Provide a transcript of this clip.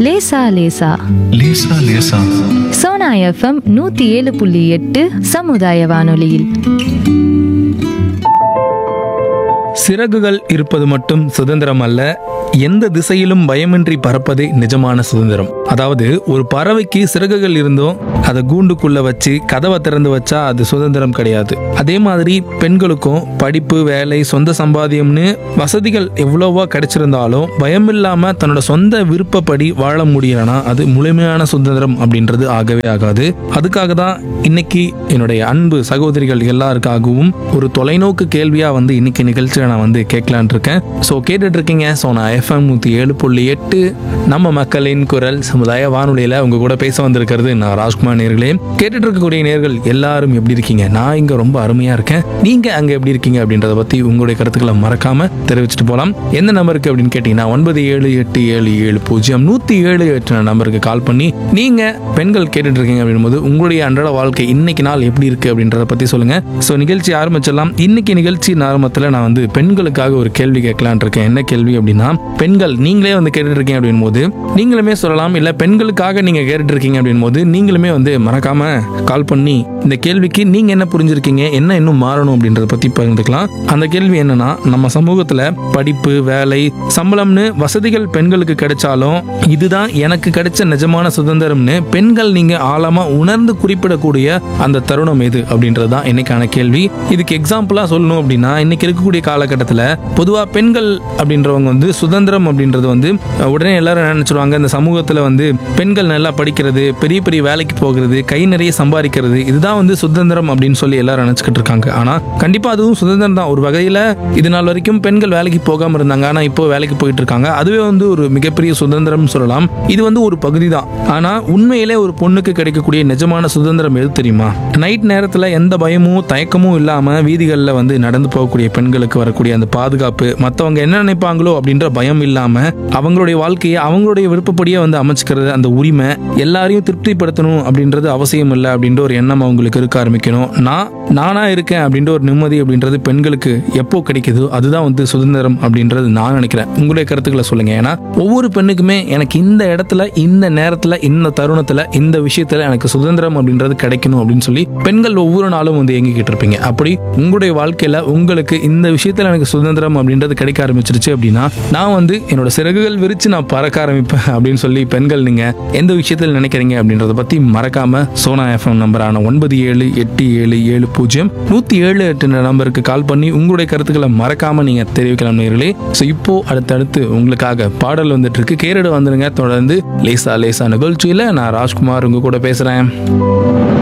லேசா லேசா லேசா லேசா சோனா எஃப்எம் நூத்தி ஏழு புள்ளி எட்டு சமுதாய வானொலியில் சிறகுகள் இருப்பது மட்டும் சுதந்திரம் அல்ல எந்த திசையிலும் பயமின்றி பறப்பதே நிஜமான சுதந்திரம் அதாவது ஒரு பறவைக்கு சிறகுகள் இருந்தும் அதை கூண்டுக்குள்ள வச்சு கதவை திறந்து வச்சா அது சுதந்திரம் கிடையாது அதே மாதிரி பெண்களுக்கும் படிப்பு வேலை சொந்த சம்பாத்தியம்னு வசதிகள் எவ்வளவோ கிடைச்சிருந்தாலும் பயம் இல்லாம தன்னோட சொந்த விருப்பப்படி வாழ முடியலனா அது முழுமையான சுதந்திரம் அப்படின்றது ஆகவே ஆகாது அதுக்காக தான் இன்னைக்கு என்னுடைய அன்பு சகோதரிகள் எல்லாருக்காகவும் ஒரு தொலைநோக்கு கேள்வியா வந்து இன்னைக்கு நிகழ்ச்சியில நான் வந்து கேட்கலான் இருக்கேன் ஸோ கேட்டுட்டு இருக்கீங்க ஸோ நான் எஃப்எம் நூற்றி ஏழு புள்ளி எட்டு நம்ம மக்களின் குரல் சமுதாய வானொலியில் உங்க கூட பேச வந்திருக்கிறது நான் ராஜ்குமார் நேர்களே கேட்டுட்டு இருக்கக்கூடிய நேர்கள் எல்லாரும் எப்படி இருக்கீங்க நான் இங்க ரொம்ப அருமையா இருக்கேன் நீங்க அங்க எப்படி இருக்கீங்க அப்படின்றத பத்தி உங்களுடைய கருத்துக்களை மறக்காம தெரிவிச்சுட்டு போலாம் எந்த நம்பருக்கு அப்படின்னு கேட்டீங்கன்னா ஒன்பது ஏழு எட்டு ஏழு ஏழு பூஜ்ஜியம் நூத்தி ஏழு எட்டு நம்பருக்கு கால் பண்ணி நீங்க பெண்கள் கேட்டுட்டு இருக்கீங்க அப்படின்போது உங்களுடைய அன்றாட வாழ்க்கை இன்னைக்கு நாள் எப்படி இருக்கு அப்படின்றத பத்தி சொல்லுங்க ஸோ நிகழ்ச்சி ஆரம்பிச்சிடலாம் இன்னைக்கு நிகழ்ச்சி ஆரம்பத்தில் நான் வந்து பெண்களுக்காக ஒரு கேள்வி கேட்கலான் இருக்கேன் என்ன கேள்வி அப்படின்னா பெண்கள் நீங்களே வந்து கேட்டுட்டு இருக்கீங்க அப்படின் போது நீங்களுமே சொல்லலாம் இல்ல பெண்களுக்காக நீங்க கேட்டுட்டு இருக்கீங்க அப்படின் போது நீங்களுமே வந்து மறக்காம கால் பண்ணி இந்த கேள்விக்கு நீங்க என்ன புரிஞ்சிருக்கீங்க என்ன இன்னும் மாறணும் அப்படின்றத பத்தி பகிர்ந்துக்கலாம் அந்த கேள்வி என்னன்னா நம்ம சமூகத்துல படிப்பு வேலை சம்பளம்னு வசதிகள் பெண்களுக்கு கிடைச்சாலும் இதுதான் எனக்கு கிடைச்ச நிஜமான சுதந்திரம்னு பெண்கள் நீங்க ஆழமா உணர்ந்து குறிப்பிடக்கூடிய அந்த தருணம் எது அப்படின்றது தான் இன்னைக்கான கேள்வி இதுக்கு எக்ஸாம்பிளா சொல்லணும் அப்படின்னா இன்னைக்கு இருக்கக்கூடிய காலகட்டத்தில் பொதுவா பெண்கள் அப்படின்றவங்க வந்து சுதந்திரம் அப்படின்றது வந்து அஹ், உடனே எல்லாரும் என்ன நினைச்சிருவாங்க இந்த சமூகத்துல வந்து பெண்கள் நல்லா படிக்கிறது பெரிய பெரிய வேலைக்கு போகிறது கை நிறைய சம்பாதிக்கிறது இதுதான் வந்து சுதந்திரம் அப்படின்னு சொல்லி எல்லாரும் நினைச்சுக்கிட்டு இருக்காங்க ஆனா கண்டிப்பா அதுவும் சுதந்திரம் தான் ஒரு வகையில இது நாள் வரைக்கும் பெண்கள் வேலைக்கு போகாம இருந்தாங்க ஆனா இப்போ வேலைக்கு போயிட்டு இருக்காங்க அதுவே வந்து ஒரு மிகப்பெரிய சுதந்திரம் சொல்லலாம் இது வந்து ஒரு பகுதி தான் ஆனா உண்மையிலே ஒரு பொண்ணுக்கு கிடைக்கக்கூடிய நிஜமான சுதந்திரம் எது தெரியுமா நைட் நேரத்துல எந்த பயமும் தயக்கமும் இல்லாம வீதிகளில் வந்து நடந்து போகக்கூடிய பெண்களுக்கு வரக்கூடிய அந்த பாதுகாப்பு மற்றவங்க என்ன நினைப்பாங்களோ அப்படின்ற பயம் இல்லாம அவங்களுடைய வாழ்க்கையை அவங்களுடைய விருப்பப்படியே வந்து அமைச்சுக்கிறது அந்த உரிமை எல்லாரையும் திருப்திப்படுத்தணும் அப்படின்றது அவசியம் இல்லை அப்படின்ற ஒரு எண்ணம் அவங்களுக்கு இருக்க ஆரம்பிக்கணும் நான் நானா இருக்கேன் அப்படின்ற ஒரு நிம்மதி அப்படின்றது பெண்களுக்கு எப்போ கிடைக்குதோ அதுதான் வந்து சுதந்திரம் அப்படின்றது நான் நினைக்கிறேன் உங்களுடைய கருத்துக்களை சொல்லுங்க ஏன்னா ஒவ்வொரு பெண்ணுக்குமே எனக்கு இந்த இடத்துல இந்த நேரத்துல இந்த தருணத்துல இந்த விஷயத்துல எனக்கு சுதந்திரம் அப்படின்றது கிடைக்கணும் அப்படின்னு சொல்லி பெண்கள் ஒவ்வொரு நாளும் வந்து இயங்கிக்கிட்டு இருப்பீங்க அப்படி உங்களுடைய வாழ்க்கையில உங்களுக்கு இந்த விஷயத்துல எனக்கு சுதந்திரம் அப்படின்றது கிடைக்க ஆரம்பிச்சிருச்சு அப்படின்னா நான் வந்து என்னோட சிறகுகள் விரிச்சு நான் பறக்க ஆரம்பிப்பேன் அப்படின்னு சொல்லி பெண்கள் நீங்க எந்த விஷயத்தில் நினைக்கிறீங்க அப்படின்றத பத்தி மறக்காம சோனா எஃப்எம் நம்பரான ஒன்பது ஏழு எட்டு ஏழு ஏழு பூஜ்ஜியம் நூத்தி ஏழு எட்டு நம்பருக்கு கால் பண்ணி உங்களுடைய கருத்துக்களை மறக்காம நீங்க தெரிவிக்கலாம் நேர்களே ஸோ இப்போ அடுத்தடுத்து உங்களுக்காக பாடல் வந்துட்டு இருக்கு கேரடு வந்துருங்க தொடர்ந்து லேசா லேசா நிகழ்ச்சியில நான் ராஜ்குமார் உங்க கூட பேசுறேன்